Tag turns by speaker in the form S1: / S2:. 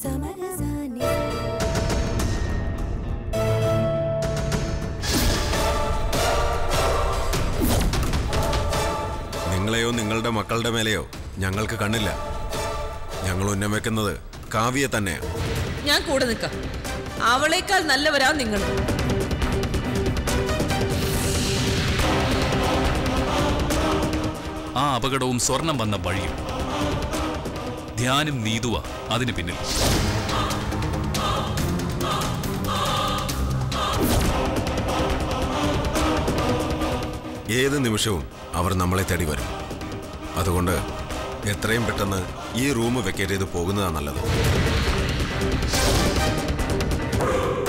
S1: സമരസാനി
S2: നിങ്ങളെയോ നിങ്ങളുടെ മക്കളുടെ മേലെയോ ഞങ്ങൾക്ക് കണ്ണില്ല ഞങ്ങൾ ഉന്നം വെക്കുന്നത് കാവ്യെ തന്നെയാണ്
S3: ഞാൻ കൂടെ നിൽക്കാം അവളേക്കാൾ നല്ലവരാ നിങ്ങൾ
S4: ആ അപകടവും സ്വർണം വന്ന വഴിയും ധ്യാനും നീതുവ അതിന് പിന്നിൽ
S2: ഏത് നിമിഷവും അവർ നമ്മളെ തേടി വരും അതുകൊണ്ട് എത്രയും പെട്ടെന്ന് ഈ റൂം വെക്കേറ്റ് ചെയ്ത് പോകുന്നതാണ് നല്ലത്